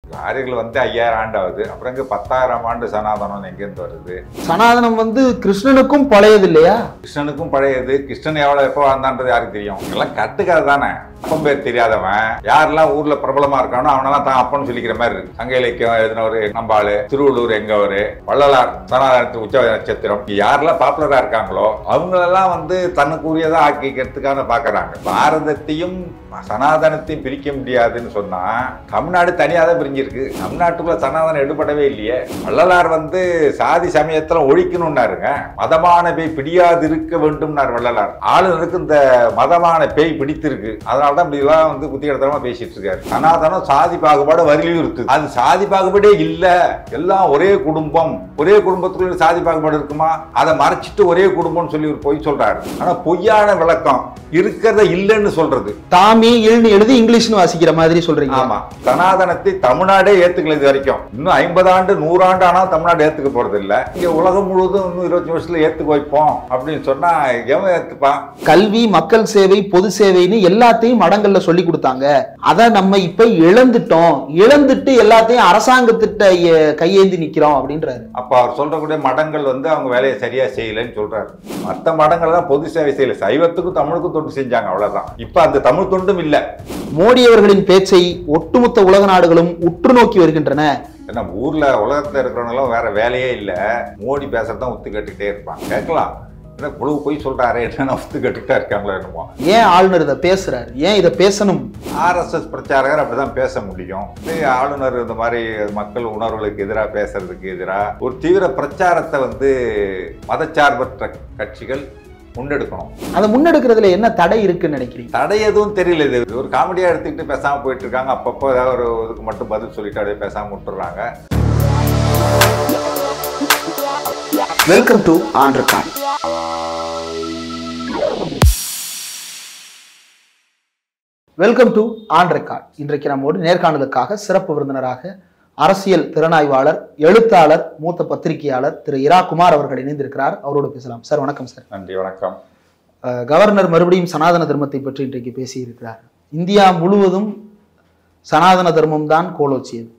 ஆரியர்கள் வந்து ஐயாயிரம் ஆண்டு ஆகுது அப்புறம் இங்க பத்தாயிரம் ஆண்டு சனாதனம் எங்கேருந்து வருது சனாதனம் வந்து கிருஷ்ணனுக்கும் பழையது இல்லையா கிருஷ்ணனுக்கும் பழையது கிருஷ்ணன் எவ்வளவு எப்போ வாழ்ந்தான்றது யாருக்கு தெரியும் இதெல்லாம் கட்டுக்கதை தானே அப்பன் பேர் தெரியாதவன் யாரெல்லாம் ஊர்ல பிரபலமா இருக்கானோ அவனெல்லாம் தான் அப்பன்னு சொல்லிக்கிற மாதிரி இருக்கு சங்க இலக்கியம் எழுதினவரு நம்பாளு திருவள்ளூர் எங்கவரு வள்ளலார் சனாதனத்து உச்ச நட்சத்திரம் இங்க யாரெல்லாம் பாப்புலரா இருக்காங்களோ அவங்களெல்லாம் வந்து தனக்குரியதா ஆக்கிக்கிறதுக்கான பாக்குறாங்க பாரதத்தையும் சனாதனத்தையும் பிரிக்க முடியாதுன்னு சொன்னா தமிழ்நாடு தனியாக தான் பிரிஞ்சிருக்கு தமிழ்நாட்டுக்குள்ள சனாதனம் எடுபடவே இல்லையே வள்ளலார் வந்து சாதி சமயத்துல ஒழிக்கணும்னாருங்க மதமான பேய் பிடியாது இருக்க வேண்டும்னார் வள்ளலார் ஆளுநருக்கு இந்த மதமான பேய் பிடித்திருக்கு அதனால தான் இப்படிலாம் வந்து குத்திகடத்தனமா பேசிட்டு இருக்காரு சனாதனம் சாதி பாகுபாடு வலியுறுத்து அது சாதி பாகுபாடே இல்ல எல்லாம் ஒரே குடும்பம் ஒரே குடும்பத்துக்குள்ள சாதி பாகுபாடு இருக்குமா அதை மறைச்சிட்டு ஒரே குடும்பம்னு சொல்லி ஒரு பொய் சொல்றாரு ஆனா பொய்யான விளக்கம் இருக்கிறத இல்லைன்னு சொல்றது தாமி இல்னு எழுதி இங்கிலீஷ்னு வாசிக்கிற மாதிரி சொல்றீங்க ஆமா சனாதனத்தை தமிழ்நாடே ஏத்துக்கல இது வரைக்கும் இன்னும் ஐம்பது ஆண்டு நூறாண்டு ஆனாலும் தமிழ்நாடு ஏத்துக்க போறது இல்ல இங்க உலகம் முழுவதும் இன்னும் இருபத்தி வருஷத்துல ஏத்துக்க வைப்போம் அப்படின்னு சொன்னா எவன் ஏத்துப்பான் கல்வி மக்கள் சேவை பொது சேவைன்னு எல்லாத்தையும் மடங்கள்ல சொல்லி கொடுத்தாங்க அதை நம்ம இப்ப இழந்துட்டோம் இழந்துட்டு எல்லாத்தையும் அரசாங்கத்திட்ட எ- கையேந்தி நிக்கிறோம் அப்படின்றாரு அப்ப அவர் சொல்றக்கூடிய மடங்கள் வந்து அவங்க வேலையை சரியா செய்யலைன்னு சொல்றாரு மத்த மடங்கள் தான் பொது சேவை செய்யல சைவத்துக்கும் தமிழுக்கும் தொண்டு செஞ்சாங்க அவ்வளவுதான் இப்ப அந்த தமிழ் தொண்டும் இல்ல மோடி அவர்களின் பேச்சை ஒட்டுமொத்த உலக நாடுகளும் உற்று நோக்கி வருகின்றன ஏன்னா ஊர்ல உலகத்துல இருக்கிறவங்களும் வேற வேலையே இல்ல மோடி பேசுறதான் ஒத்து கேட்டுக்கிட்டே இருப்பாங்க கேட்கலாம் ஏன்னா குழு போய் சொல்றாரு என்னென்ன ஒத்து கேட்டுக்கிட்டே இருக்காங்களோ என்னமோ ஏன் ஆளுநர் இதை பேசுறாரு ஏன் இதை பேசணும் ஆர்எஸ்எஸ் பிரச்சாரகர் அப்படிதான் பேச முடியும் இது ஆளுநர் இந்த மாதிரி மக்கள் உணர்வுகளுக்கு எதிராக பேசுறதுக்கு எதிராக ஒரு தீவிர பிரச்சாரத்தை வந்து மதச்சார்பற்ற கட்சிகள் முன்னெடுக்கணும் அதை முன்னெடுக்கிறதுல என்ன தடை இருக்குன்னு நினைக்கிறீங்க தடை எதுவும் தெரியல இது இது ஒரு காமெடியா எடுத்துக்கிட்டு பேசாம போயிட்டு இருக்காங்க அப்பப்போ ஏதாவது ஒரு இதுக்கு மட்டும் பதில் சொல்லிட்டு அப்படியே பேசாம விட்டுறாங்க வெல்கம் டு ஆண்டர்கான் வெல்கம் டு ஆன் ரெக்கார்ட் இன்றைக்கு நம்மோடு நேர்காணலுக்காக சிறப்பு விருந்தினராக அரசியல் திறனாய்வாளர் எழுத்தாளர் மூத்த பத்திரிகையாளர் திரு இரா குமார் அவர்கள் இணைந்திருக்கிறார் அவரோடு பேசலாம் சார் வணக்கம் சார் நன்றி வணக்கம் அஹ், கவர்னர் மறுபடியும் சனாதன தர்மத்தை பற்றி இன்றைக்கு பேசியிருக்கிறார் இந்தியா முழுவதும் சனாதன தர்மம் தான் கோலோச்சியது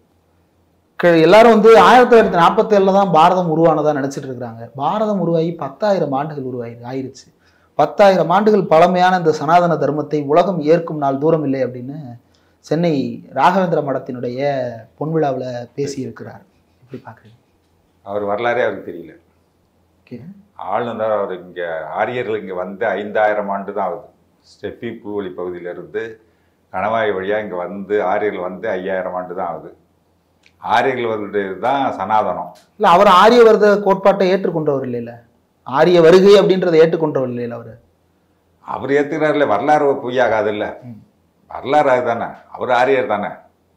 க- எல்லாரும் வந்து ஆயிரத்தி தொள்ளாயிரத்தி நாற்பத்தி ஏழுல தான் பாரதம் உருவானதா நினைச்சிட்டு இருக்கிறாங்க பாரதம் உருவாகி பத்தாயிரம் ஆண்டுகள் உருவாகி ஆயிருச்சு பத்தாயிரம் ஆண்டுகள் பழமையான இந்த சனாதன தர்மத்தை உலகம் ஏற்கும் நாள் தூரம் இல்லை அப்படின்னு சென்னை ராகவேந்திர மடத்தினுடைய பொன்விழாவில் பேசியிருக்கிறார் எப்படி பார்க்குறீங்க அவர் வரலாறே அவருக்கு தெரியல ஓகே ஆளுநர் அவர் இங்கே ஆரியர்கள் இங்கே வந்து ஐந்தாயிரம் ஆண்டு தான் ஆகுது ஸ்டெஃபி புல்வெளி பகுதியிலிருந்து கணவாய் வழியாக இங்கே வந்து ஆரியர்கள் வந்து ஐயாயிரம் ஆண்டு தான் ஆகுது ஆரியர்கள் வந்து தான் சனாதனம் இல்ல அவர் ஆரியவர்த கோட்பாட்டை ஏற்றுக்கொண்டவர் இல்லைல்ல ஆரிய வருகை அப்படின்றத ஏற்றுக்கொண்டவர் இல்லைல்ல அவர் அவர் ஏற்றுக்கிறாருல வரலாறு பொய்யாகாதுல்ல ம். வரலாறு அதுதானே அவர் ஆரியர் தானே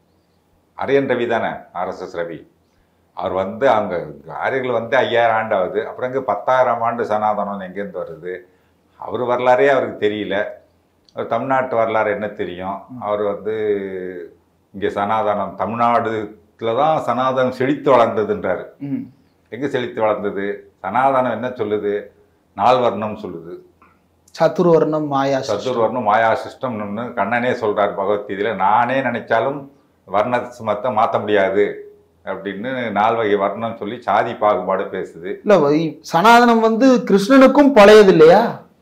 அரியன் ரவி தானே ஆர்எஸ்எஸ் ரவி அவர் வந்து அங்கே ஆரியர்கள் வந்து ஐயாயிரம் ஆண்டு ஆகுது அப்புறம் இங்கே பத்தாயிரம் ஆண்டு சனாதனம் எங்கேருந்து வருது அவர் வரலாறே அவருக்கு தெரியல அவர் தமிழ்நாட்டு வரலாறு என்ன தெரியும் அவர் வந்து இங்கே சனாதனம் தமிழ்நாடுல தான் சனாதனம் செழித்து வளர்ந்ததுன்றாரு ம் எங்கே செழித்து வளர்ந்தது சனாதனம் என்ன சொல்லுது நால்வர்ணம் சொல்லுது சத்துருவர்ணம் மாயா சத்துர்வர்ணம் மாயா சிஸ்டம்னு கண்ணனே சொல்றார் பகவத்கீதையில நானே நினைச்சாலும் வர்ண சுமத்தை மாற்ற முடியாது அப்படின்னு நால் வகை வர்ணம் சொல்லி சாதி பாகுபாடு பேசுது இல்ல வை- சனாதனம் வந்து கிருஷ்ணனுக்கும் பழையது இல்லையா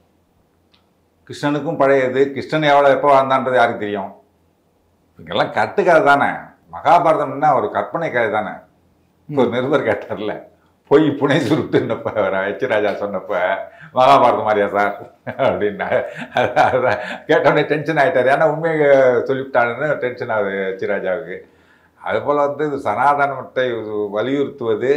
கிருஷ்ணனுக்கும் பழையது கிருஷ்ணன் எவ்வளோ எப்போ வாழ்ந்தான்றது யாருக்கு தெரியும் இங்கெல்லாம் கட்டுக்கதை தானே மகாபாரதம்னா ஒரு கற்பனை கதை தானே இப்போ ஒரு நிருபர் கேட்டார்ல பொய் புனை சுருட்டுன்னப்ப எச் ராஜா சொன்னப்ப மகாபாரதம் மாதிரியா சார் அப்படின்னா அதான் கேட்டோடனே டென்ஷன் ஆயிட்டாரு ஏன்னா உண்மையை சொல்லிவிட்டாருன்னு டென்ஷன் ஆகுது எச் ராஜாவுக்கு அதுபோல் வந்து இது சனாதனத்தை வலியுறுத்துவது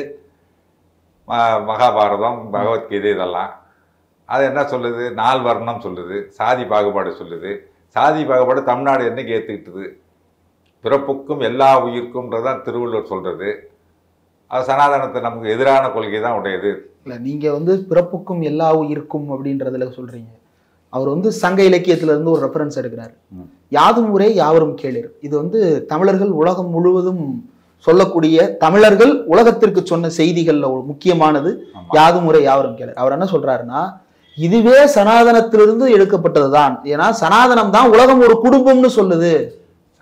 ம- மகாபாரதம் பகவத்கீதை இதெல்லாம் அது என்ன சொல்லுது நால் வர்ணம் சொல்லுது சாதி பாகுபாடு சொல்லுது சாதி பாகுபாடு தமிழ்நாடு என்னைக்கு ஏற்றுக்கிட்டது பிறப்புக்கும் எல்லா உயிர்க்கும்ன்றது தான் திருவள்ளுவர் சொல்றது அது சனாதனத்தை நமக்கு எதிரான கொள்கை தான் உடையது இல்ல நீங்க வந்து பிறப்புக்கும் எல்லா உயிர்க்கும் அப்படின்றதுல சொல்றீங்க அவர் வந்து சங்க இலக்கியத்துல இருந்து ஒரு ரெஃபரன்ஸ் எடுக்கிறார் ம். யாதும் ஊரே யாவரும் கேளிர் இது வந்து தமிழர்கள் உலகம் முழுவதும் சொல்லக்கூடிய தமிழர்கள் உலகத்திற்கு சொன்ன செய்திகள்ல ஒரு முக்கியமானது ஆமா. யாதும் ஊரே யாவரும் கேளிர் அவர் என்ன சொல்றாருன்னா இதுவே சனாதனத்திலிருந்து எடுக்கப்பட்டதுதான் ஏன்னா சனாதனம் தான் உலகம் ஒரு குடும்பம்னு சொல்லுது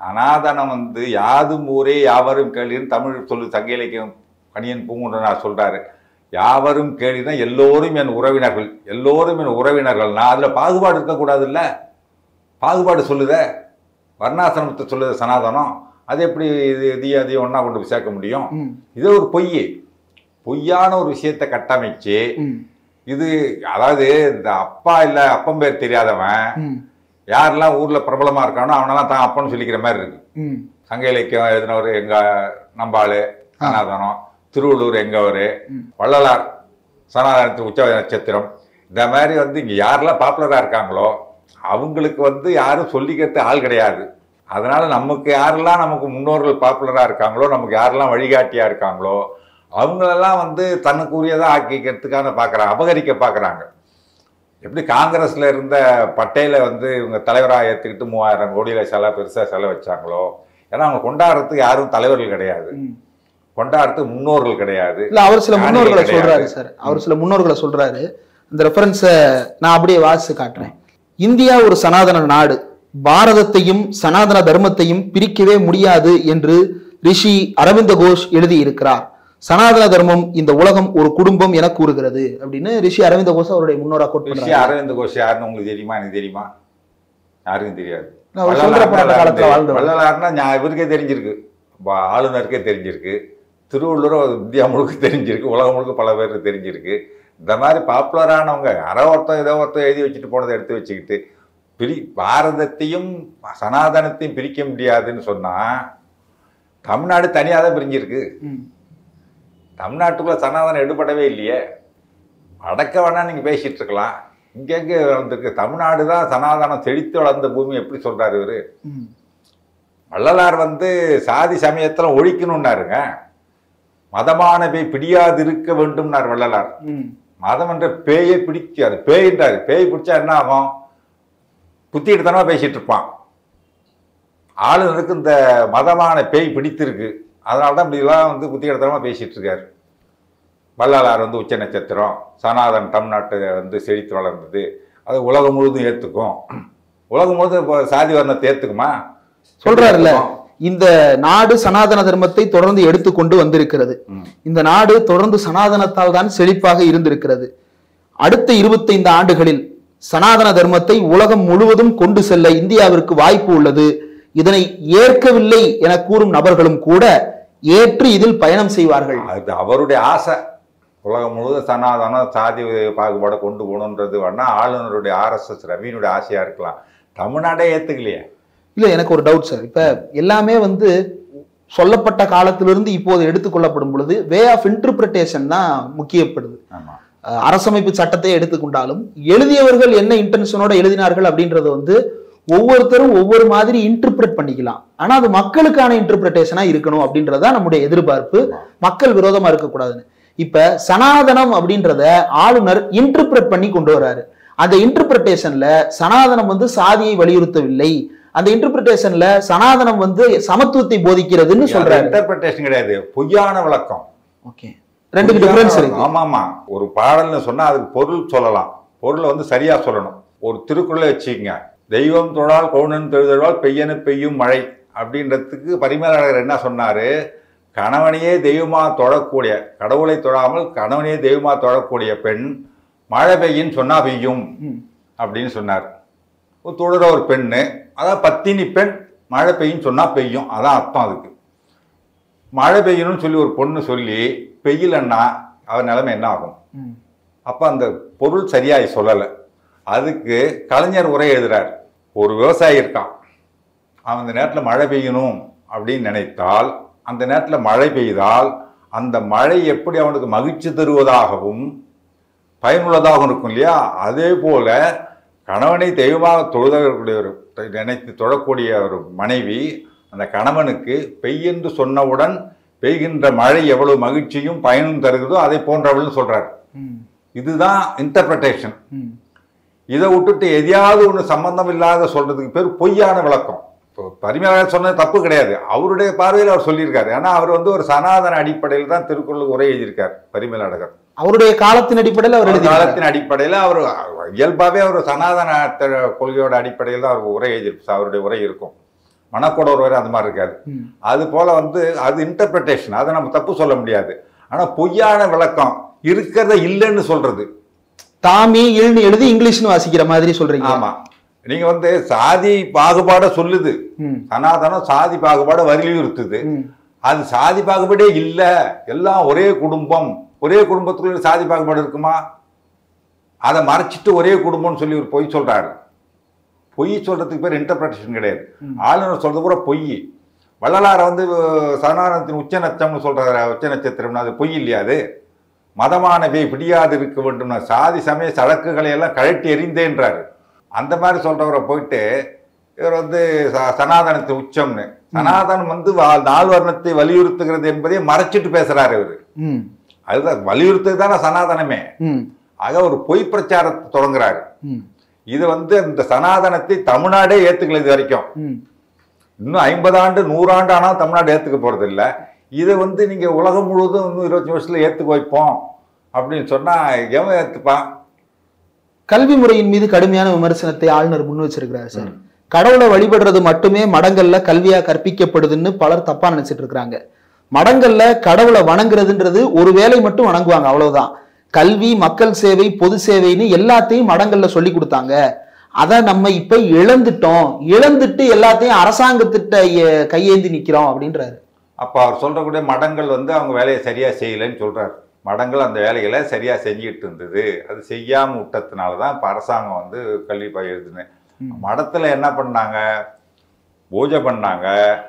சனாதனம் வந்து யாதும் ஊரே யாவரும் கேள்வின்னு தமிழ் சொல்லு சங்க இலக்கியம் கணியன் பூங்குன்றனார் சொல்றாரு யாவரும் கேள்விதான் எல்லோரும் என் உறவினர்கள் எல்லோரும் என் உறவினர்கள்னா அதுல பாகுபாடு இருக்கக்கூடாதுல்ல பாகுபாடு சொல்லுதே வர்ணாசிரமத்தை சொல்லுது சனாதனம் அது எப்படி இது இதையும் அதையும் ஒன்றா கொண்டு போய் சேர்க்க முடியும் ம், இது ஒரு பொய் பொய்யான ஒரு விஷயத்தை கட்டமைச்சு ம், இது அதாவது இந்த அப்பா இல்லை அப்பன் பேர் தெரியாதவன் ம், யாரெல்லாம் ஊர்ல பிரபலமா இருக்கானோ அவனெல்லாம் தான் அப்பன்னு சொல்லிக்கிற மாதிரி இருக்கு ம், சங்க இலக்கியம் எழுதினவர் எங்க நம்பாளு சனாதனம் திருவள்ளூர் எங்கவர் ம். வள்ளலார் சனாதனத்து உச்ச நட்சத்திரம் இந்த மாதிரி வந்து இங்க யாரெல்லாம் பாப்புலரா இருக்காங்களோ அவங்களுக்கு வந்து யாரும் சொல்லிக்கிறது ஆள் கிடையாது அதனால நமக்கு யாரெல்லாம் நமக்கு முன்னோர்கள் பாப்புலரா இருக்காங்களோ நமக்கு யாரெல்லாம் வழிகாட்டியா இருக்காங்களோ அவங்களெல்லாம் வந்து தனக்குரியதா ஆக்கிக்கிறதுக்கான பார்க்குறாங்க அபகரிக்க பார்க்குறாங்க எப்படி காங்கிரஸ்ல இருந்த பட்டேலை வந்து இவங்க தலைவராக ஏற்றுக்கிட்டு மூவாயிரம் கோடியில செலவு பெருசாக செலவு வச்சாங்களோ ஏன்னா அவங்க கொண்டாடுறதுக்கு யாரும் தலைவர்கள் கிடையாது ம். கொண்டாடுறதுக்கு முன்னோர்கள் கிடையாது இல்ல அவர் சில ஞானிகள் முன்னோர்களை கிடையாது. சொல்றாரு சார் அவர் சில முன்னோர்களை சொல்றாரு அந்த ரெஃபரன்ஸை நான் அப்படியே வாசிச்சு காட்டுறேன் இந்தியா ஒரு சனாதன நாடு பாரதத்தையும் சனாதன தர்மத்தையும் பிரிக்கவே முடியாது என்று ரிஷி அரவிந்த கோஷ் எழுதியிருக்கிறார் சனாதன தர்மம் இந்த உலகம் ஒரு குடும்பம் என கூறுகிறது அப்படின்னு ரிஷி அரவிந்த கோஷ் அவருடைய முன்னோரா கோட் ரிஷி பண்றாரு அரவிந்த் கோஷ் யாருன்னு உங்களுக்கு தெரியுமா எனக்கு தெரியுமா யாருக்கும் தெரியாது அவர் சுதந்திரப்பட்ட காலத்துல வாழ்ந்தவர் வள்ளலார்னா ஞா- இவருக்கே தெரிஞ்சிருக்கு பா- ஆளுநருக்கே தெரிஞ்சிருக்கு திருவள்ளுவர் இந்தியா முழுக்க தெரிஞ்சிருக்கு உலகம் முழுக்க பல பேருக்கு தெரிஞ்சிருக்கு இந்த மாதிரி பாப்புலரானவங்க யாரோ ஒருத்தன் ஏதோ ஒருத்தன் எழுதி வச்சுட்டு போனதை எடுத்து வச்சுக்கிட்டு பிரி பாரதத்தையும் சனாதனத்தையும் பிரிக்க முடியாதுன்னு சொன்னா தமிழ்நாடு தனியாக தான் பிரிஞ்சிருக்கு ம். தமிழ்நாட்டுக்குள்ள சனாதனம் எடுபடவே இல்லையே அடக்க வேணா நீங்க பேசிட்டு இருக்கலாம் இங்க எங்க வந்திருக்கு தமிழ்நாடு தான் சனாதனம் செழித்து வளர்ந்த பூமி எப்படி சொல்றாரு இவரு ம். வள்ளலார் வந்து சாதி சமயத்துல ஒழிக்கணும்னாருங்க மதமான பேய் பிடியாதிருக்க வேண்டும்னார் வள்ளலார் ம். மதம் என்ற பேயை பிடிக்காது பேயின்றாரு பேய் பிடிச்சா என்ன ஆகும் புத்திக்கிட்டுத்தனமா பேசிட்டு இருப்பான் ஆளுநருக்கு இந்த மதமான பேய் பிடித்திருக்கு அதனால தான் இப்படிலாம் வந்து புத்திக்கிடத்தனமா பேசிட்டு இருக்காரு வள்ளலார் வந்து உச்ச நட்சத்திரம் சனாதன் தமிழ்நாட்டை வந்து செழித்து வளர்ந்தது அது உலகம் முழுதும் ஏற்றுக்கும் உலகம் முழுதும் இப்போ சாதி வர்ணத்தை ஏற்றுக்குமா சொல்றாருல்ல இந்த நாடு சனாதன தர்மத்தை தொடர்ந்து எடுத்துக்கொண்டு வந்திருக்கிறது ம். இந்த நாடு தொடர்ந்து சனாதனத்தால் தான் செழிப்பாக இருந்திருக்கிறது அடுத்த இருபத்தைந்து ஆண்டுகளில் சனாதன தர்மத்தை உலகம் முழுவதும் கொண்டு செல்ல இந்தியாவிற்கு வாய்ப்பு உள்ளது இதனை ஏற்கவில்லை என கூறும் நபர்களும் கூட ஏற்று இதில் பயணம் செய்வார்கள் அது அவருடைய ஆசை உலகம் முழுவதும் சனாதனம் சாதி பாகுபாடை கொண்டு போகணுன்றது வேணா ஆளுநருடைய ஆர்எஸ்எஸ் ரவியினுடைய ஆசையா இருக்கலாம் தமிழ்நாடே ஏத்துக்கலையே இல்ல எனக்கு ஒரு டவுட் சார் இப்ப எல்லாமே வந்து சொல்லப்பட்ட காலத்திலிருந்து இப்போது எடுத்துக்கொள்ளப்படும் பொழுது வே ஆஃப் இன்டர்பிரிட்டேஷன் தான் முக்கியப்படுது ஆமா அஹ் அரசமைப்பு சட்டத்தை எடுத்துக்கொண்டாலும் எழுதியவர்கள் என்ன இன்டென்ஷனோட எழுதினார்கள் அப்படின்றத வந்து ஒவ்வொருத்தரும் ஒவ்வொரு மாதிரி இன்டர்பிரட் பண்ணிக்கலாம் ஆனா அது மக்களுக்கான இன்டர்பிரிட்டேஷனா இருக்கணும் அப்படின்றதா நம்முடைய எதிர்பார்ப்பு மக்கள் விரோதமா இருக்கக்கூடாதுன்னு இப்ப சனாதனம் அப்படின்றத ஆளுநர் இன்டர்பிரட் பண்ணி கொண்டு வராரு அந்த இன்டர்பிரிட்டேஷன்ல சனாதனம் வந்து சாதியை வலியுறுத்தவில்லை அந்த இன்டர்பிரிட்டேஷன்ல சனாதனம் வந்து சமத்துவத்தை போதிக்கிறதுன்னு சொல்றாரு இன்டர்பிரேஷன் கிடையாது பொய்யான விளக்கம் ஓகே ரெண்டுக்கு டிஃபரன்ஸ் இருக்கு ஆமா ஆமா ஒரு பாடல்னு சொன்னா அதுக்கு பொருள் சொல்லலாம் பொருளை வந்து சரியா சொல்லணும் ஒரு திருக்குறளை வச்சுக்கங்க தெய்வம் தொழால் கவுனன் தொழுதழால் பெய்யனு பெய்யும் மழை அப்படின்றதுக்கு பரிமேலழகர் என்ன சொன்னாரு கணவனையே தெய்வமா தொழக்கூடிய கடவுளை தொழாமல் கணவனையே தெய்வமா தொழக்கூடிய பெண் மழை பெய்யுன்னு சொன்னா பெய்யும் ம். அப்படின்னு சொன்னார் ஒரு தொழுற ஒரு பெண்ணு அதான் பத்தினி பெண் மழை பெய்யும் சொன்னா பெய்யும் அதான் அர்த்தம் அதுக்கு மழை பெய்யணும்னு சொல்லி ஒரு பொண்ணு சொல்லி பெய்யலன்னா அவன் நிலைமை என்ன ஆகும் ம். அப்போ அந்த பொருள் சரியாய் சொல்லலை அதுக்கு கலைஞர் உரை எழுதுறார் ஒரு விவசாயி இருக்கான் அவன் அந்த நேரத்தில் மழை பெய்யணும் அப்படின்னு நினைத்தால் அந்த நேரத்தில் மழை பெய்தால் அந்த மழை எப்படி அவனுக்கு மகிழ்ச்சி தருவதாகவும் பயனுள்ளதாகவும் இருக்கும் இல்லையா அதே போல கணவனை தெய்வமாக தொழுதக்கூடிய ஒரு நினைத்து தொழக்கூடிய ஒரு மனைவி அந்த கணவனுக்கு பெய்யென்று சொன்னவுடன் பெய்கின்ற மழை எவ்வளவு மகிழ்ச்சியும் பயனும் தருகிறதோ அதை போன்றவள்னு சொல்றார் ம். இதுதான் இன்டர்பிரட்டேஷன் ம். இதை விட்டுட்டு எதையாவது ஒன்று சம்பந்தம் இல்லாத சொல்றதுக்கு பேர் பொய்யான விளக்கம் இப்போ பரிமையாளர் சொன்னது தப்பு கிடையாது அவருடைய பார்வையில் அவர் சொல்லியிருக்காரு ஏன்னா அவர் வந்து ஒரு சனாதன அடிப்படையில் தான் திருக்குறளுக்கு உரை எழுதியிருக்கார் பரிமேலழகர் அவருடைய காலத்தின் அடிப்படையில் அவர் அவர் எழுதி காலத்தின் அடிப்படையில் அவர் இயல்பாகவே அவர் சனாதன த- கொள்கையோட அடிப்படையில் தான் அவர் உரை எழுதி அவருடைய உரை இருக்கும் மணக்கோடவர் வரை அந்த மாதிரி இருக்காது ம். அது போல வந்து அது இன்டர்பிரிட்டேஷன் அதை நம்ம தப்பு சொல்ல முடியாது ஆனா பொய்யான விளக்கம் இருக்கிறத இல்லைன்னு சொல்றது தாமி இல்னு எழுதி இங்கிலீஷ்னு வாசிக்கிற மாதிரி சொல்றீங்க ஆமா நீங்க வந்து சாதி பாகுபாட சொல்லுது ம். சனாதனம் சாதி பாகுபாட வலியுறுத்துது ம். அது சாதி பாகுபாடே இல்ல எல்லாம் ஒரே குடும்பம் ஒரே குடும்பத்துக்குள்ள சாதி பாகுபாடு இருக்குமா அதை மறைச்சிட்டு ஒரே குடும்பம்னு சொல்லி ஒரு பொய் சொல்றாரு பொய் சொல்றதுக்கு பேர் இன்டர்பிரேஷன் கிடையாது ம். ஆளுநர் சொல்றது பூரா பொய் வள்ளலார வந்து அஹ், சனாதனத்தின் உச்ச நட்சம்னு சொல்ற உச்ச நட்சத்திரம்னு அது பொய் இல்லையா அது மதமானவை பிடியாது இருக்க வேண்டும் சாதி சமய சடக்குகளை எல்லாம் கழட்டி எறிந்தேன்றாரு அந்த மாதிரி சொல்றவரை போயிட்டு இவர் வந்து ச- சனாதனத்தின் உச்சம்னு சனாதனம் வந்து வா- நால் வர்ணத்தை வலியுறுத்துகிறது என்பதை மறைச்சிட்டு பேசுறாரு இவர் ம். அதுதான் வலியுறுத்துறது தானே சனாதனமே ம். ஆக ஒரு பொய் பிரச்சாரத்தை தொடங்குறாரு ம். இது வந்து இந்த சனாதனத்தை தமிழ்நாடே ஏத்துக்கல இது வரைக்கும் ம். இன்னும் ஐம்பது ஆண்டு நூறாண்டு ஆனால் தமிழ்நாடு ஏத்துக்க போறது இல்ல இதை வந்து நீங்க உலகம் முழுவதும் இன்னும் இருபத்தஞ்சு வருஷத்துல ஏத்துக்க வைப்போம் அப்படின்னு சொன்னா எவன் ஏத்துப்பான் கல்வி முறையின் மீது கடுமையான விமர்சனத்தை ஆளுநர் முன் வச்சிருக்கிறார் சார் கடவுளை வழிபடுறது மட்டுமே மடங்கள்ல கல்வியா கற்பிக்கப்படுதுன்னு பலர் தப்பா நினைச்சிட்டு இருக்கிறாங்க மடங்கள்ல கடவுளை வணங்குறதுன்றது ஒரு வேலை மட்டும் வணங்குவாங்க அவ்வளவுதான் கல்வி மக்கள் சேவை பொது சேவைன்னு எல்லாத்தையும் மடங்கள்ல சொல்லி கொடுத்தாங்க அதை நம்ம இப்ப இழந்துட்டோம் இழந்துட்டு எல்லாத்தையும் அரசாங்கத்திட்ட எ- கையேந்தி நிக்கிறோம் அப்படின்றாரு அப்ப அவர் சொல்றக்கூடிய மடங்கள் வந்து அவங்க வேலையை சரியா செய்யலைன்னு சொல்றாரு மடங்கள் அந்த வேலைகளை சரியா செஞ்சுக்கிட்டு இருந்தது அது செய்யாம விட்டதுனால தான் இப்ப அரசாங்கம் வந்து கல்வி பகிர்ந்துன்னு ம். மடத்துல என்ன பண்ணாங்க பூஜை பண்ணாங்க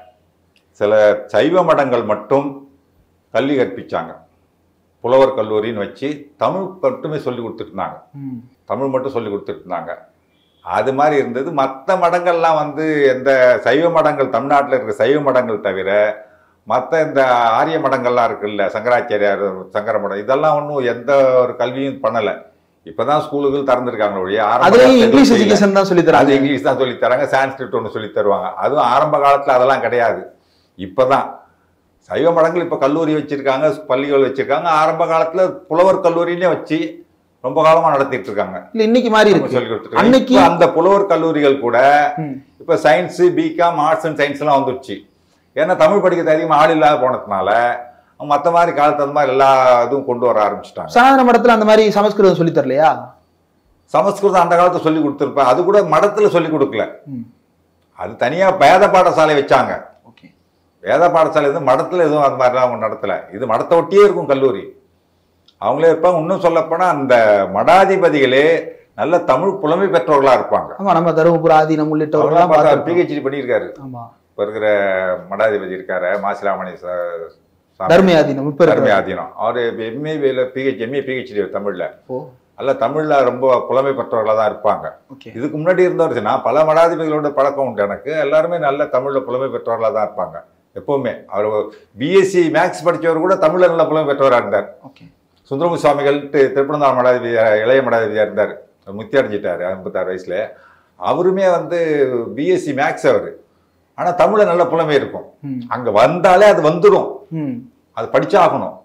சில சைவ மடங்கள் மட்டும் கல்வி கற்பிச்சாங்க புலவர் கல்லூரின்னு வச்சு தமிழ் மட்டுமே சொல்லி கொடுத்துருந்தாங்க ம். தமிழ் மட்டும் சொல்லி கொடுத்துட்டு இருந்தாங்க அது மாதிரி இருந்தது மற்ற மடங்கள்லாம் வந்து எந்த சைவ மடங்கள் தமிழ்நாட்டில் இருக்கிற சைவ மடங்கள் தவிர மற்ற இந்த ஆரிய மடங்கள்லாம் இருக்குல்ல சங்கராச்சாரியார் சங்கர மடம் இதெல்லாம் ஒன்றும் எந்த ஒரு கல்வியும் பண்ணலை இப்போதான் ஸ்கூலுகள் திறந்துருக்காங்க ஒழிய ஆரம்ப அதுலயும் காலத்துல இங்கிலீஷ் செய்யல. எஜுகேஷன் தான் சொல்லி அது தராங்க இங்கிலீஷ் தான் சொல்லி தராங்க சான்ஸ்கிரிட் ஒன்று சொல்லி தருவாங்க அதுவும் ஆரம்ப காலத்தில் அதெல்லாம் கிடையாது இப்போதான் சைவ மடங்கள் இப்போ கல்லூரி வச்சிருக்காங்க பள்ளிகள் வச்சிருக்காங்க ஆரம்ப காலத்தில் புலவர் கல்லூரினே வச்சு ரொம்ப காலமா நடத்திட்டு இருக்காங்க இல்ல இன்னைக்கு மாதிரி இருக்கு சொல்லி கொடுத்துருக்காங்க அன்னைக்கு- இப்ப அந்த புலவர் கல்லூரிகள் கூட ம். இப்ப science B Com arts and science எல்லாம் வந்துருச்சு ஏன்னா தமிழ் படிக்கிறது அதிகமாக ஆள் இல்லாத போனதுனால மற்ற மாதிரி காலத்து அந்த மாதிரி எல்லா இதுவும் கொண்டு வர ஆரம்பிச்சிட்டாங்க சனாதன மடத்துல அந்த மாதிரி சமஸ்கிருதம் சொல்லி தரலையா சமஸ்கிருதம் அந்த காலத்துல சொல்லி கொடுத்துருப்பேன் அது கூட மடத்துல சொல்லி கொடுக்கல ம். அது தனியா வேத பாடசாலை வச்சாங்க ஓகே வேத பாடசாலை வந்து மடத்துல எதுவும் அந்த மாதிரிலாம் அவங்க நடத்தல இது மடத்தை ஒட்டியே இருக்கும் கல்லூரி அவங்களே இருப்பாங்க இன்னும் சொல்லப்போனா அந்த மடாதிபதிகளே நல்ல தமிழ் புலமை பெற்றவர்களா இருப்பாங்க ஆமா நம்ம தருமபுரம் ஆதீனம் உள்ளிட்டவர்கள்லாம் பார்த்திருக்கோம். பிஹெச்டி பண்ணியிருக்காரு ஆமா இப்போ இருக்கிற மடாதிபதி இருக்காரு மாசிலாமணி ச- சாமி. தர்ம ஆதீனம் இப்ப தர்ம இருக்கிற ஆதீனம் அவர் எம்ஏல பிஹெச் எம்ஏ பிஹெச்டி தமிழ்ல ஓ அல்ல தமிழ்ல ரொம்ப புலமை பெற்றவர்களாக தான் இருப்பாங்க ஓகே இதுக்கு முன்னாடி இருந்தவர் நான் பல மடாதிபதிகளோட பழக்கம் உண்டு எனக்கு எல்லாருமே நல்ல தமிழ்ல புலமை பெற்றவர்களாக தான் இருப்பாங்க எப்பவுமே அவர் பிஎஸ்சி மேக்ஸ் படிச்சவர் கூட தமிழ்ல நல்ல புலமை பெற்றவராக இருந்தார் ஓகே சுந்தரமு சுவாமிகள் தி- திருப்பனந்தாள் மடாதிபதி இளைய மடாதிபதியா இருந்தார் முத்தி அடைஞ்சிட்டாரு ஐம்பத்தாறு வயசுல அவருமே வந்து பிஎஸ்சி மேக்ஸ் அவர் ஆனா தமிழ்ல நல்ல புலமை இருக்கும் ம் அங்க வந்தாலே அது வந்துடும் ம் அது படிச்சாகணும்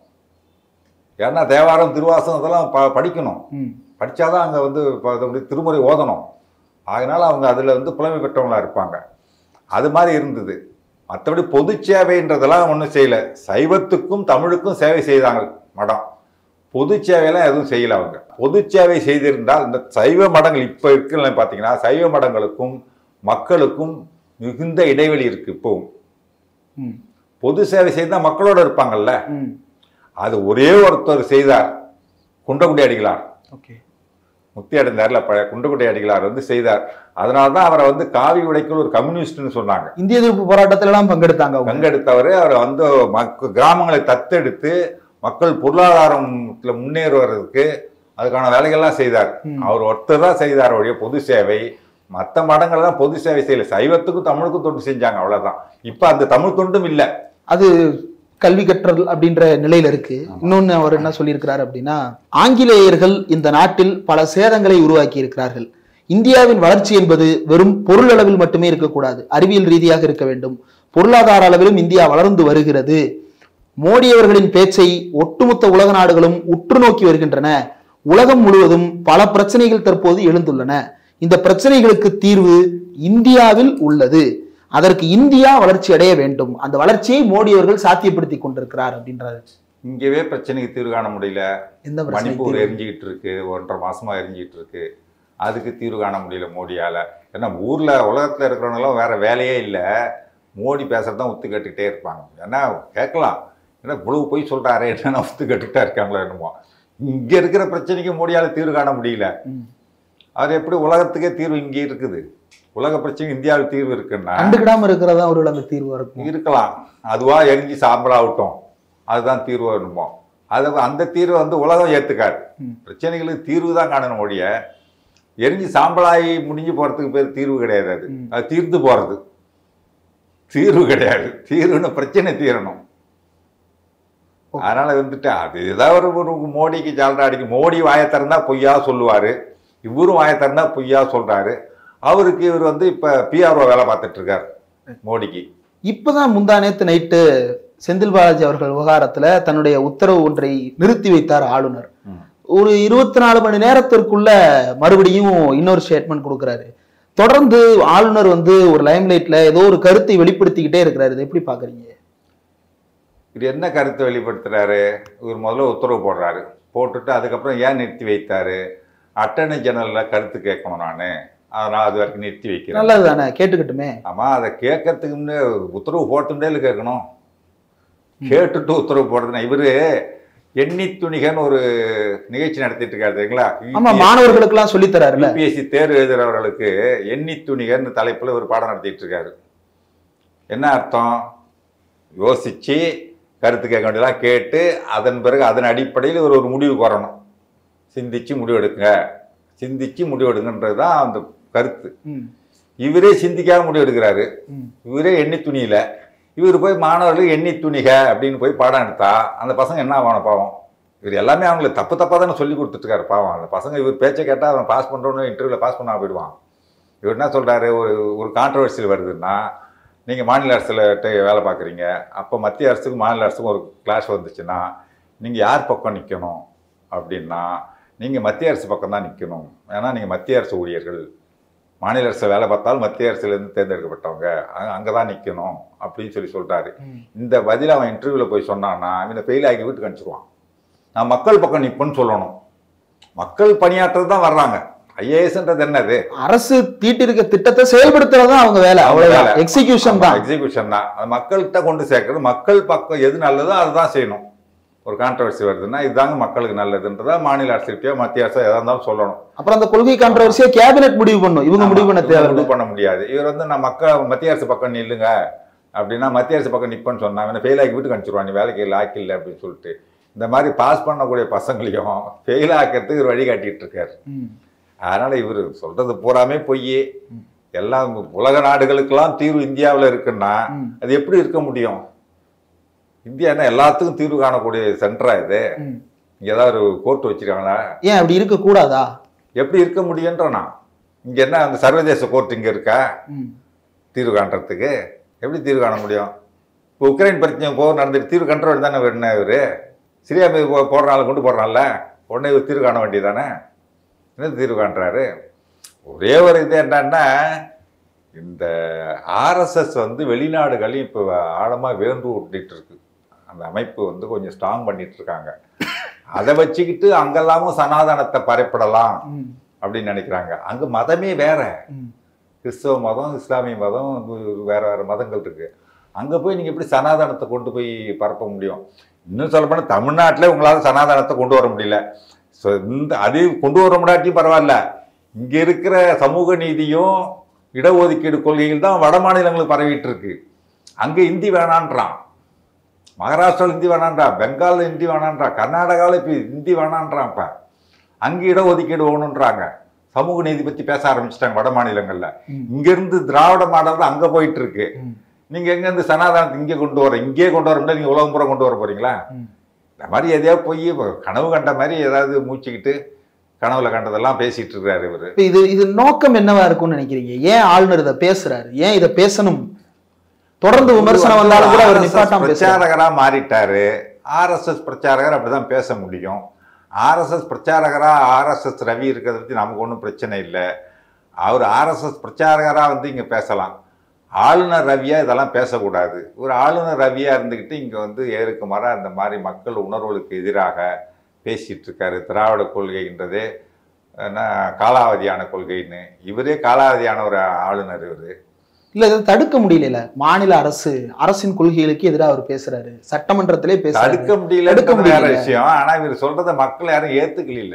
ஏன்னா தேவாரம் திருவாசகம் இதெல்லாம் ப- படிக்கணும் ம் படிச்சாதான் அங்க வந்து ப- இது அப்படி திருமுறை ஓதணும் அதனால அவங்க அதுல வந்து புலமை பெற்றவங்களா இருப்பாங்க அது மாதிரி இருந்தது மற்றபடி பொது சேவைன்றதெல்லாம் ஒன்றும் செய்யல சைவத்துக்கும் தமிழுக்கும் சேவை செய்தாங்க மடம் பொது சேவையெல்லாம் எதுவும் செய்யல அவங்க பொது சேவை செய்திருந்தால் இந்த சைவ மடங்கள் இப்போ இருக்குன்னு பார்த்தீங்கன்னா சைவ மடங்களுக்கும் மக்களுக்கும் மிகுந்த இடைவெளி இருக்கு இப்போவும் ம் பொது சேவை செய்தால் மக்களோட இருப்பாங்கல்ல ம் அது ஒரே ஒருத்தர் செய்தார் குண்டகுடி அடிகளார் ஓகே முத்தி அடைந்தார்ல பழைய குண்டகுடி அடிகளார் வந்து செய்தார் அதனால தான் அவரை வந்து காவி உடைக்குள் ஒரு கம்யூனிஸ்ட்னு சொன்னாங்க இந்திய எதிர்ப்பு போராட்டத்துல எல்லாம் பங்கெடுத்தாங்க அவங்க பங்கெடுத்தவர் அவர் வந்து மக்க கிராமங்களை தத்தெடுத்து மக்கள் பொருளாதாரத்துல முன்னேறுவதற்கு அதுக்கான வேலைகள்லாம் செய்தார் ம். அவர் ஒருத்தர் தான் செய்தார் ஒழிய பொது சேவை மற்ற மடங்கள் தான் பொது சேவை செய்யல சைவத்துக்கும் தமிழுக்கும் தொண்டு செஞ்சாங்க அவ்வளவுதான் இப்ப அந்த தமிழ் தொண்டும் இல்ல அது கல்வி கற்றல் அப்படின்ற நிலையில இருக்கு இன்னொன்னு அவர் என்ன சொல்லியிருக்கிறார் அப்படின்னா ஆங்கிலேயர்கள் இந்த நாட்டில் பல சேதங்களை உருவாக்கி இருக்கிறார்கள் இந்தியாவின் வளர்ச்சி என்பது வெறும் பொருள் அளவில் மட்டுமே இருக்கக்கூடாது அறிவியல் ரீதியாக இருக்க வேண்டும் பொருளாதார அளவிலும் இந்தியா வளர்ந்து வருகிறது மோடி அவர்களின் பேச்சை ஒட்டுமொத்த உலக நாடுகளும் உற்று நோக்கி வருகின்றன உலகம் முழுவதும் பல பிரச்சனைகள் தற்போது எழுந்துள்ளன இந்த பிரச்சனைகளுக்கு தீர்வு இந்தியாவில் உள்ளது அதற்கு இந்தியா வளர்ச்சி அடைய வேண்டும் அந்த வளர்ச்சியை மோடி அவர்கள் சாத்தியப்படுத்தி கொண்டிருக்கிறார் அப்படின்றாரு இங்கேயே பிரச்சனைக்கு தீர்வு காண முடியல எந்த பிரச்சனை மணிப்பூர் எரிஞ்சிக்கிட்டு இருக்கு ஒன்றரை மாசமா எரிஞ்சிக்கிட்டு இருக்கு அதுக்கு தீர்வு காண முடியல மோடியால ஏன்னா ஊர்ல உலகத்துல இருக்கிறவங்களாம் வேற வேலையே இல்லை மோடி பேசுறது தான் ஒத்து கேட்டுக்கிட்டே இருப்பாங்க ஏன்னா கேட்கலாம் ஏன்னா இவ்வளவு போய் சொல்றாரு என்னன்னா ஒத்து கேட்டுக்கிட்டே இருக்காங்களோ என்னமோ இங்க இருக்கிற பிரச்சனைக்கு மோடியால தீர்வு காண முடியல ம். அது எப்படி உலகத்துக்கே தீர்வு இங்கே இருக்குது உலக பிரச்சனை இந்தியாவில் தீர்வு இருக்குன்னா கண்டுக்கிடாம இருக்கிறதா ஒரு அந்த தீர்வா இருக்கும் இருக்கலாம் அதுவா எரிஞ்சு சாம்பலாகட்டும் அதுதான் தீர்வு வேணுமோ அது அந்த தீர்வை வந்து உலகம் ஏத்துக்காது ம். பிரச்சனைகளுக்கு தீர்வு தான் காணணும் ஒழிய எரிஞ்சு சாம்பலாகி முடிஞ்சு போறதுக்கு பேர் தீர்வு கிடையாது அது ம். அது தீர்த்து போறது தீர்வு கிடையாது தீர்வுன்னு பிரச்சனை தீரணும் ஓ. அதனால வந்துட்டு அது ஏதாவது ஒரு ஒரு மோடிக்கு ஜால்ரா அடிக்கும் மோடி வாயை திறந்தா பொய்யா சொல்லுவாரு இவரும் வாயை திறந்தா பொய்யா சொல்றாரு அவருக்கு இவர் வந்து இப்ப பிஆர்ஓ வேலை பார்த்துட்டு இருக்காரு மோடிக்கு இப்பதான் முந்தா நேத்து நைட்டு செந்தில் பாலாஜி அவர்கள் விவகாரத்துல தன்னுடைய உத்தரவு ஒன்றை நிறுத்தி வைத்தார் ஆளுநர் ம். ஒரு இருபத்தி நாலு மணி நேரத்திற்குள்ள மறுபடியும் இன்னொரு ஸ்டேட்மெண்ட் கொடுக்குறாரு தொடர்ந்து ஆளுநர் வந்து ஒரு லைம்லைட்ல ஏதோ ஒரு கருத்தை வெளிப்படுத்திக்கிட்டே இருக்கிறாரு இதை எப்படி பாக்குறீங்க இது என்ன கருத்தை வெளிப்படுத்துறாரு இவர் முதல்ல உத்தரவு போடுறாரு போட்டுட்டு அதுக்கப்புறம் ஏன் நிறுத்தி வைத்தாரு அட்டர்னி ஜெனரல்ல கருத்து கேட்கணும் நான் அதனால் அது வரைக்கும் நிறுத்தி வைக்கிறேன் நல்லது தானே கேட்டுக்கிட்டுமே ஆமா அதை கேட்கறதுக்கு முன்னே உத்தரவு போட்டுட்டே கேட்கணும் கேட்டுட்டு உத்தரவு போடுறதுனா இவரு எண்ணி துணிகன்னு ஒரு நிகழ்ச்சி நடத்திட்டு இருக்காரு தெரியுங்களா ஆமா மாணவர்களுக்கு எல்லாம் சொல்லி தராருல்ல யூபிஎஸ்சி தேர்வு எழுதுறவர்களுக்கு எண்ணி துணிகன்னு தலைப்புல ஒரு பாடம் நடத்திட்டு இருக்காரு என்ன அர்த்தம் யோசிச்சு கருத்து கேட்க வேண்டியதெல்லாம் கேட்டு அதன் பிறகு அதன் அடிப்படையில் ஒரு ஒரு முடிவுக்கு வரணும் சிந்திச்சு முடிவெடுங்க சிந்திச்சு முடிவெடுங்கன்றது தான் அந்த கருத்து ம், இவரே சிந்திக்காம முடிவெடுக்கிறாரு ம். இவரே எண்ணி துணியில இவர் போய் மாணவர்கள் எண்ணி துணிக அப்படின்னு போய் பாடம் எடுத்தா அந்த பசங்க என்ன ஆகணும் பாவம் இவர் எல்லாமே அவங்களுக்கு தப்பு தப்பாக தானே சொல்லி கொடுத்துட்ருக்காரு பாவம் அந்த பசங்க இவர் பேச்சை கேட்டால் அவன் பாஸ் பண்ணுறோன்னு இன்டர்வியூவில் பாஸ் பண்ணாம போயிடுவான் இவர் என்ன சொல்கிறாரு ஒரு ஒரு கான்ட்ரவர்சியல் வருதுன்னா நீங்கள் மாநில அரசில் வேலை பார்க்குறீங்க அப்போ மத்திய அரசுக்கும் மாநில அரசுக்கும் ஒரு கிளாஷ் வந்துச்சுன்னா நீங்கள் யார் பக்கம் நிற்கணும் அப்படின்னா நீங்கள் மத்திய அரசு பக்கம் தான் நிற்கணும் ஏன்னா நீங்கள் மத்திய அரசு ஊழியர்கள் மாநில அரசு வேலை பார்த்தாலும் மத்திய அரசுலேருந்து தேர்ந்தெடுக்கப்பட்டவங்க அங்கே தான் நிற்கணும் அப்படின்னு சொல்லி சொல்கிறாரு ம். இந்த பதில் அவன் இன்டர்வியூவில் போய் சொன்னான்னா அவனை ஃபெயில் ஆகி வீட்டுக்கு அனுப்பிச்சிருவான் நான் மக்கள் பக்கம் நிற்பேன்னு சொல்லணும் மக்கள் பணியாற்றுறது தான் வர்றாங்க ஐஏஎஸ்ன்றது என்னது அரசு தீட்டிருக்க திட்டத்தை செயல்படுத்துறது தான் அவங்க வேலை அவ்வளவுதான் எக்ஸிகியூஷன் தான் எக்ஸிகியூஷன் தான் அது மக்கள்கிட்ட கொண்டு சேர்க்கறது மக்கள் பக்கம் எது நல்லதோ அதுதான் செய்யணும் ஒரு கான்ட்ரவர்சி வருதுன்னா இதுதாங்க மக்களுக்கு நல்லதுன்றதா மாநில அரசுகிட்டயோ மத்திய அரசோ எதா இருந்தாலும் சொல்லணும் அப்புறம் அந்த கொள்கை கான்ட்ரவர்சியை கேபினெட் முடிவு பண்ணும் இவங்க ஆமா, முடிவு பண்ண இவங்க தேவை முடிவு பண்ண முடியாது இவர் வந்து நான் மக்கள் மத்திய அரசு பக்கம் நில்லுங்க அப்படின்னா மத்திய அரசு பக்கம் நிற்பேன்னு சொன்னா அவனை ஃபெயில் ஆக்கி வீட்டுக்கு அனுப்பிச்சிருவான் நீ வேலைக்கு இல்லை ஆக்கில்லை அப்படின்னு சொல்லிட்டு இந்த மாதிரி பாஸ் பண்ணக்கூடிய பசங்களையும் ஃபெயில் ஆக்கிறதுக்கு ஒரு வழி காட்டிட்டு இருக்காரு அதனால இவர் சொல்றது பூராமே பொய் எல்லாம் உலக நாடுகளுக்கெல்லாம் தீர்வு இந்தியாவில் இருக்குன்னா அது எப்படி இருக்க முடியும் இந்தியா என்ன எல்லாத்துக்கும் தீர்வு காணக்கூடிய சென்டரா இது இங்க ஏதாவது ஒரு கோர்ட் வச்சிருக்காங்களா ஏன் அப்படி இருக்க கூடாதா எப்படி இருக்க முடியுன்றனா இங்க என்ன அந்த சர்வதேச கோர்ட் இங்க இருக்கா தீர்வு காண்றதுக்கு எப்படி தீர்வு காண முடியும் இப்போ உக்ரைன் பிரச்சனை போர் நடந்துட்டு தீர்வு கண்ட வேண்டியது தானே என்ன இவர் சிரியா மீது போ- போடுறாள் கொண்டு போடுறான்ல உடனே இவர் தீர்வு காண வேண்டியதானே என்ன தீர்வு காண்றாரு ஒரே ஒரு இது என்னன்னா இந்த ஆர்எஸ்எஸ் வந்து வெளிநாடுகளையும் இப்போ ஆழமாக வேண்டு விட்டுட்டு இருக்கு அந்த அமைப்பு வந்து கொஞ்சம் ஸ்ட்ராங் பண்ணிட்டு இருக்காங்க அதை வச்சுக்கிட்டு அங்கெல்லாமும் சனாதனத்தை பரப்பிடலாம் அப்படின்னு நினைக்கிறாங்க அங்க மதமே வேற கிறிஸ்தவ மதம் இஸ்லாமிய மதம் கு- வேற வேற மதங்கள் இருக்கு அங்க போய் நீங்க எப்படி சனாதனத்தை கொண்டு போய் பரப்ப முடியும் இன்னும் சொல்ல போனா தமிழ்நாட்டில் உங்களால சனாதனத்தை கொண்டு வர முடியல ஸோ இந்த அது கொண்டு வர முடியாட்டியும் பரவாயில்ல இங்க இருக்கிற சமூக நீதியும் இடஒதுக்கீடு கொள்கைகள் தான் வட மாநிலங்களுக்கு பரவிட்டு இருக்கு அங்க இந்தி வேணான்றான் மகாராஷ்டிராவில் ஹிந்தி வேணான்றான் பெங்காலில் ஹிந்தி வேணான்றான் கர்நாடகாவில் இப்போ ஹிந்தி வேணான்றான் இப்போ அங்கே இடஒதுக்கீடு வேணுன்றாங்க சமூக நீதி பற்றி பேச ஆரம்பிச்சிட்டாங்க வட மாநிலங்கள்ல இங்கேருந்து திராவிட மாடல் தான் அங்கே போயிட்டு இருக்கு நீங்கள் எங்கேருந்து சனாதனத்தை இங்கே கொண்டு வர இங்கேயே கொண்டு வர முடியாது நீங்கள் உலகம் பூரா கொண்டு வர போறீங்களா இந்த மாதிரி எதையாவது போய் இப்ப கனவு கண்ட மாதிரி ஏதாவது மூச்சுக்கிட்டு கனவுல கண்டதெல்லாம் பேசிட்டு இருக்கிறாரு இவர் இப்ப இது இது நோக்கம் என்னவா இருக்கும்னு நினைக்கிறீங்க ஏன் ஆளுநர் இதை பேசுறாரு ஏன் இதை பேசணும் தொடர்ந்து விமர்சனம் வந்தாலும் கூட அவர் RSS நிப்பாட்டாம பேசுறாரு பிரச்சாரகரா மாறிட்டாரு ஆர்எஸ்எஸ் பிரச்சாரகர் அப்படிதான் பேச முடியும் ஆர்எஸ்எஸ் பிரச்சாரகரா ஆர்எஸ்எஸ் ரவி இருக்கிறத பத்தி நமக்கு ஒன்றும் பிரச்சனை இல்லை அவர் ஆர்எஸ்எஸ் பிரச்சாரகரா வந்து இங்க பேசலாம் ஆளுநர் ரவியா இதெல்லாம் பேசக்கூடாது ஒரு ஆளுநர் ரவியா இருந்துக்கிட்டு இங்கே வந்து ஏறுக்கு மாறா அந்த மாதிரி மக்கள் உணர்வுகளுக்கு எதிராக பேசிட்டு இருக்காரு திராவிட கொள்கைன்றதே என்ன காலாவதியான கொள்கைன்னு இவரே காலாவதியான ஒரு ஆளுநர் இவர் இல்ல இதை தடுக்க முடியல மாநில அரசு அரசின் கொள்கைகளுக்கு எதிராக அவர் பேசுறாரு சட்டமன்றத்திலே பேசுறாரு தடுக்க முடியல தடுக்க வேற முடியல. விஷயம் ஆனா இவர் சொல்றத மக்கள் யாரும் ஏத்துக்கல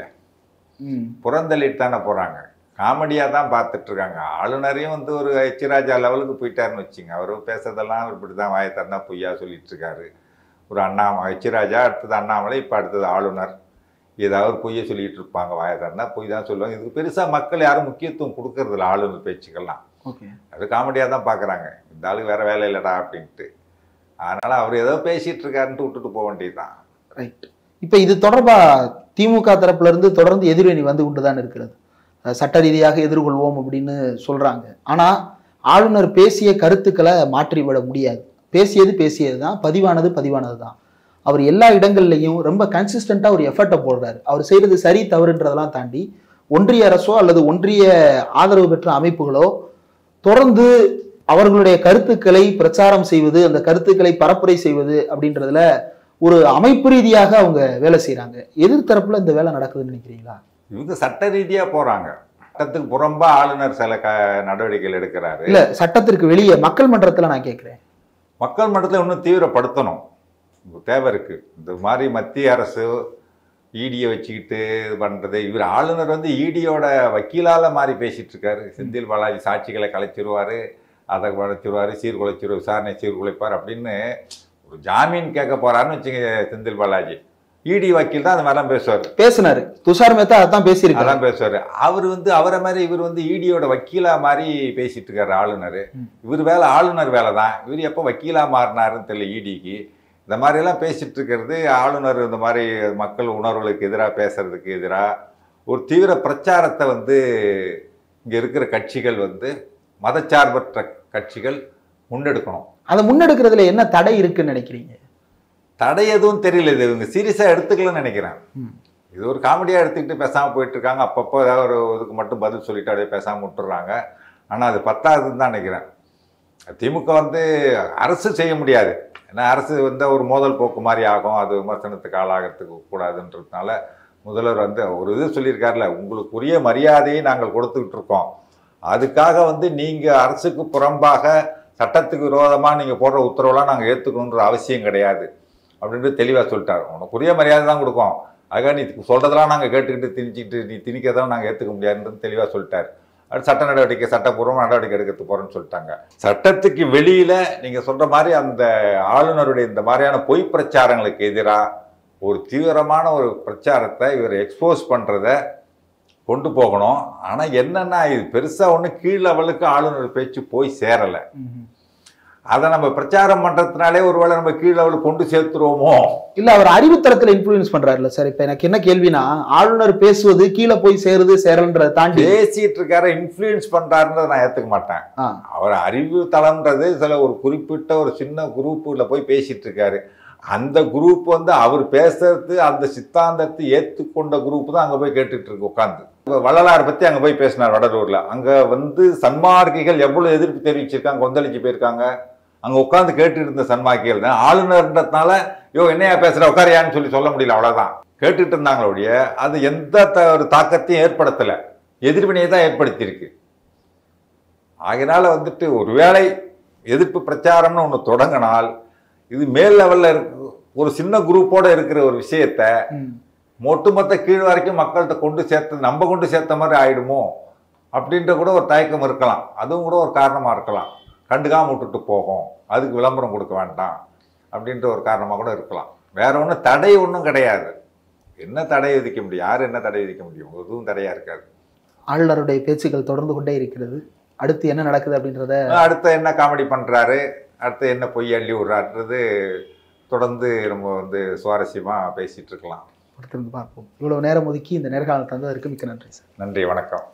ம். புறந்தள்ளிட்டு தானே போறாங்க காமெடியா தான் பார்த்துட்டு இருக்காங்க ஆளுநரையும் வந்து ஒரு எச்சிராஜா லெவலுக்கு போயிட்டாருன்னு வச்சுங்க அவர் பேசுறதெல்லாம் அவர் இப்படி தான் வாயை திறந்தா பொய்யா சொல்லிட்டு இருக்காரு ஒரு அண்ணா எச்சிராஜா அடுத்தது அண்ணாமலை இப்போ அடுத்தது ஆளுநர் ஏதாவது பொய்யை சொல்லிட்டு இருப்பாங்க வாயை திறந்தா பொய் தான் சொல்லுவாங்க இதுக்கு பெருசா மக்கள் யாரும் முக்கியத்துவம் கொடுக்கறதில்ல ஆளுநர் பேச்சுக்கெல்லாம் ஓகே அது காமெடியாக தான் பார்க்குறாங்க இந்த ஆளுக்கு வேற வேலை இல்லைடா அப்படின்ட்டு அதனால அவர் ஏதோ பேசிட்டு இருக்காருன்ட்டு விட்டுட்டு போக வேண்டியதுதான் ரைட் இப்போ இது தொடர்பா திமுக தரப்புல இருந்து தொடர்ந்து எதிரணி வந்து கொண்டுதான் இருக்கிறது அஹ் சட்ட ரீதியாக எதிர்கொள்வோம் அப்படின்னு சொல்றாங்க ஆனா ஆளுநர் பேசிய கருத்துக்களை மாற்றிவிட முடியாது பேசியது பேசியது தான் பதிவானது பதிவானது தான் அவர் எல்லா இடங்கள்லையும் ரொம்ப கன்சிஸ்டண்டா ஒரு எஃபர்ட்டை போடுறாரு அவர் செய்யறது சரி தவறுன்றதெல்லாம் தாண்டி ஒன்றிய அரசோ அல்லது ஒன்றிய ஆதரவு பெற்ற அமைப்புகளோ தொடர்ந்து அவர்களுடைய கருத்துக்களை பிரச்சாரம் செய்வது அந்த கருத்துக்களை பரப்புரை செய்வது அப்படின்றதுல ஒரு அமைப்பு ரீதியாக அவங்க வேலை செய்றாங்க எதிர்த்தரப்புல இந்த வேலை நடக்குதுன்னு நினைக்கிறீங்களா இவங்க சட்ட ரீதியாக போகிறாங்க சட்டத்துக்கு புறம்பா ஆளுநர் சில க நடவடிக்கைகள் எடுக்கிறாரு இல்ல சட்டத்திற்கு வெளியே மக்கள் மன்றத்துல நான் கேட்கிறேன் மக்கள் மன்றத்தில் இன்னும் தீவிரப்படுத்தணும் இது தேவை இருக்கு இந்த மாதிரி மத்திய அரசு ஈடியை வச்சுக்கிட்டு இது பண்ணுறது இவர் ஆளுநர் வந்து ஈடியோட வக்கீலால மாறி பேசிட்டு இருக்காரு செந்தில் பாலாஜி சாட்சிகளை கலைச்சிருவாரு அதை கலைச்சிருவாரு சீர்குலைச்சிரு விசாரணை சீர்குலைப்பார் அப்படின்னு ஒரு ஜாமீன் கேட்க போறாருன்னு வச்சுங்க செந்தில் பாலாஜி இடி வக்கீல் தான் அந்த மாதிரிலாம் பேசுவார் பேசினாரு துஷார் மேத்தா அதான் பேசியிருக்காரு அதான் பேசுவார் அவர் வந்து அவரை மாதிரி இவர் வந்து ஈடியோட வக்கீலா மாதிரி பேசிட்டு இருக்காரு ஆளுநர் ம். இவர் வேலை ஆளுநர் வேலை தான் இவர் எப்போ வக்கீலா மாறினாருன்னு தெரியல ஈடிக்கு இந்த மாதிரியெல்லாம் பேசிட்டு இருக்கிறது ஆளுநர் இந்த மாதிரி மக்கள் உணர்வுகளுக்கு எதிராக பேசுறதுக்கு எதிராக ஒரு தீவிர பிரச்சாரத்தை வந்து இங்கே இருக்கிற கட்சிகள் வந்து மதச்சார்பற்ற கட்சிகள் முன்னெடுக்கணும் அதை முன்னெடுக்கிறதுல என்ன தடை இருக்குன்னு நினைக்கிறீங்க தடை எதுவும் தெரியல இது இவங்க சீரியஸாக எடுத்துக்கலன்னு நினைக்கிறேன் ம். இது ஒரு காமெடியாக எடுத்துக்கிட்டு பேசாமல் போயிட்டு இருக்காங்க அப்பப்போ ஏதாவது ஒரு இதுக்கு மட்டும் பதில் சொல்லிட்டு அப்படியே பேசாமல் விட்டுறாங்க ஆனால் அது பத்தாதுன்னு தான் நினைக்கிறேன் திமுக வந்து அரசு செய்ய முடியாது ஏன்னா அரசு வந்து ஒரு மோதல் போக்கு மாதிரி ஆகும் அது விமர்சனத்துக்கு ஆளாகிறதுக்கு கூடாதுன்றதுனால முதல்வர் வந்து ஒரு இது சொல்லியிருக்காருல உங்களுக்குரிய மரியாதையை நாங்கள் கொடுத்துக்கிட்டு இருக்கோம் அதுக்காக வந்து நீங்கள் அரசுக்கு புறம்பாக சட்டத்துக்கு விரோதமாக நீங்கள் போடுற உத்தரவெல்லாம் நாங்கள் ஏற்றுக்கணுன்ற அவசியம் கிடையாது அப்படின்ட்டு தெளிவாக சொல்லிட்டார் உனக்குரிய மரியாதை தான் கொடுக்கும் அதுக்காக நீ சொல்கிறதெல்லாம் நாங்கள் கேட்டுக்கிட்டு திணிச்சிக்கிட்டு நீ திணிக்கிறதெல்லாம் நாங்கள் ஏற்றுக்க முடியாதுன்றது தெளிவாக சொல்லிட்டார் அடுத்து சட்ட நடவடிக்கை சட்டப்பூர்வ நடவடிக்கை எடுக்கிறதுக்கு போகிறேன்னு சொல்லிட்டாங்க சட்டத்துக்கு வெளியில் நீங்கள் சொல்கிற மாதிரி அந்த ஆளுநருடைய இந்த மாதிரியான பொய் பிரச்சாரங்களுக்கு எதிராக ஒரு தீவிரமான ஒரு பிரச்சாரத்தை இவர் எக்ஸ்போஸ் பண்ணுறத கொண்டு போகணும் ஆனால் என்னன்னா இது பெருசாக ஒன்றும் கீழ் லெவலுக்கு ஆளுநர் பேச்சு போய் சேரலை ம்ஹும். அதை நம்ம பிரச்சாரம் பண்ணுறதுனாலே ஒருவேளை நம்ம கீழ் லெவலுக்கு கொண்டு சேர்த்துருவோமோ இல்ல அவர் அறிவுத்தரத்துல இன்ஃபுளுன்ஸ் பண்றாருல்ல சார் இப்ப எனக்கு என்ன கேள்வினா ஆளுநர் பேசுவது கீழே போய் சேருது சேரல்ன்றதை தாண்டி பேசிட்டு இருக்கார இன்ஃப்ளூயன்ஸ் பண்றாருன்றதை நான் ஏத்துக்க மாட்டேன் ஆ, அவர் அறிவு தளம்ன்றது சில ஒரு குறிப்பிட்ட ஒரு சின்ன குரூப்புல போய் பேசிட்டு இருக்காரு அந்த குரூப் வந்து அவர் பேசுறது அந்த சித்தாந்தத்தை ஏற்றுக்கொண்ட குரூப் தான் அங்க போய் கேட்டுட்டு இருக்கு உட்காந்து வள்ளலார் பத்தி அங்க போய் பேசினார் வடலூர்ல அங்க வந்து சன்மார்க்கிகள் எவ்வளவு எதிர்ப்பு தெரிவிச்சிருக்காங்க கொந்தளிச்சு போயிருக்காங்க அங்க உட்காந்து கேட்டுட்டு இருந்த சன்மார்க்கிகள் தான் ஆளுநர்ன்றதுனால யோ என்னையா பேசுற உட்காரியான்னு சொல்லி சொல்ல முடியல அவ்வளவுதான் கேட்டுட்டு இருந்தாங்களே ஒழிய அது எந்த த- ஒரு தாக்கத்தையும் ஏற்படுத்தல எதிர்வினையை தான் ஏற்படுத்தியிருக்கு ஆகையினால வந்துட்டு ஒருவேளை எதிர்ப்பு பிரச்சாரம்னு ஒன்று தொடங்கினால் இது மேல் லெவல்ல இருக்கு ஒரு சின்ன குரூப்போட இருக்கிற ஒரு விஷயத்த ம். ஒட்டுமொத்த கீழ் வரைக்கும் மக்கள்கிட்ட கொண்டு சேர்த்து நம்ம கொண்டு சேர்த்த மாதிரி ஆயிடுமோ அப்படின்ற கூட ஒரு தயக்கம் இருக்கலாம் அதுவும் கூட ஒரு காரணமா இருக்கலாம் கண்டுக்காம விட்டுட்டு போகும் அதுக்கு விளம்பரம் கொடுக்க வேண்டாம் அப்படின்ற ஒரு காரணமாக கூட இருக்கலாம் வேற ஒன்றும் தடை ஒன்றும் கிடையாது என்ன தடை விதிக்க முடியும் யார் என்ன தடை விதிக்க முடியும் எதுவும் தடையா இருக்காது ஆளுநருடைய பேச்சுக்கள் தொடர்ந்து கொண்டே இருக்கிறது அடுத்து என்ன நடக்குது அப்படின்றத அடுத்து என்ன காமெடி பண்றாரு அடுத்து என்ன பொய் அள்ளி விடுறாருன்றது தொடர்ந்து நம்ம வந்து சுவாரஸ்யமா பேசிட்டு இருக்கலாம் பொறுத்திருந்து பார்ப்போம் இவ்வளவு நேரம் ஒதுக்கி இந்த நேர்காணல் தந்ததற்கு மிக்க நன்றி சார் நன்றி வணக்கம்